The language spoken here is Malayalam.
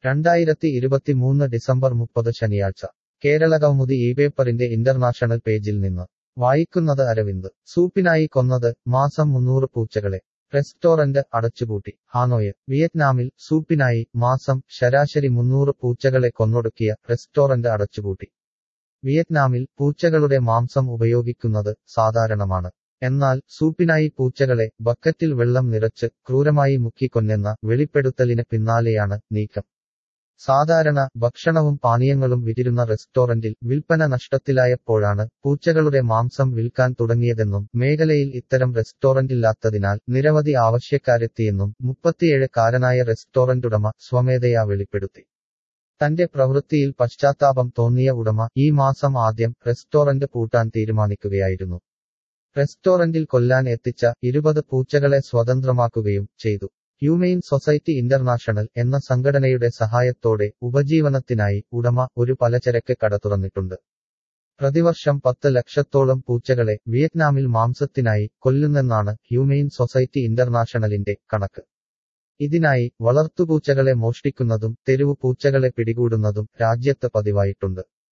രണ്ടായിരത്തി ഇരുപത്തിമൂന്ന് ഡിസംബർ മുപ്പത് ശനിയാഴ്ച കേരളകൗമുദി ഈ പേപ്പറിന്റെ ഇന്റർനാഷണൽ പേജിൽ നിന്ന് വായിക്കുന്നത് അരവിന്ദ് സൂപ്പിനായി കൊന്നത് മാസം മുന്നൂറ് പൂച്ചകളെ റെസ്റ്റോറന്റ് അടച്ചുപൂട്ടി ഹാനോയ് വിയറ്റ്നാമിൽ സൂപ്പിനായി മാസം ശരാശരി മുന്നൂറ് പൂച്ചകളെ കൊന്നൊടുക്കിയ റെസ്റ്റോറന്റ് അടച്ചുപൂട്ടി വിയറ്റ്നാമിൽ പൂച്ചകളുടെ മാംസം ഉപയോഗിക്കുന്നത് സാധാരണമാണ് എന്നാൽ സൂപ്പിനായി പൂച്ചകളെ ബക്കറ്റിൽ വെള്ളം നിറച്ച് ക്രൂരമായി മുക്കിക്കൊന്നെന്ന വെളിപ്പെടുത്തലിന് പിന്നാലെയാണ് നീക്കം സാധാരണ ഭക്ഷണവും പാനീയങ്ങളും വിറ്റിരുന്ന റെസ്റ്റോറന്റിൽ വിൽപ്പന നഷ്ടത്തിലായപ്പോഴാണ് പൂച്ചകളുടെ മാംസം വിൽക്കാൻ തുടങ്ങിയതെന്നും മേഖലയിൽ ഇത്തരം റെസ്റ്റോറന്റില്ലാത്തതിനാൽ നിരവധി ആവശ്യക്കാരെത്തിയെന്നും മുപ്പത്തിയേഴ് കാരനായ റെസ്റ്റോറന്റ് ഉടമ സ്വമേധയാ വെളിപ്പെടുത്തി തന്റെ പ്രവൃത്തിയിൽ പശ്ചാത്താപം തോന്നിയ ഉടമ ഈ മാസം ആദ്യം റെസ്റ്റോറന്റ് പൂട്ടാൻ തീരുമാനിക്കുകയായിരുന്നു റെസ്റ്റോറന്റിൽ കൊല്ലാൻ എത്തിച്ച ഇരുപത് പൂച്ചകളെ സ്വതന്ത്രമാക്കുകയും ചെയ്തു ഹ്യൂമെയിൻ സൊസൈറ്റി ഇന്റർനാഷണൽ എന്ന സംഘടനയുടെ സഹായത്തോടെ ഉപജീവനത്തിനായി ഉടമ ഒരു പലചരക്ക് കട തുറന്നിട്ടുണ്ട് പ്രതിവർഷം പത്ത് ലക്ഷത്തോളം പൂച്ചകളെ വിയറ്റ്നാമിൽ മാംസത്തിനായി കൊല്ലുന്നെന്നാണ് ഹ്യൂമെയിൻ സൊസൈറ്റി ഇന്റർനാഷണലിന്റെ കണക്ക് ഇതിനായി വളർത്തുപൂച്ചകളെ മോഷ്ടിക്കുന്നതും തെരുവു പൂച്ചകളെ പിടികൂടുന്നതും രാജ്യത്ത് പതിവായിട്ടുണ്ട്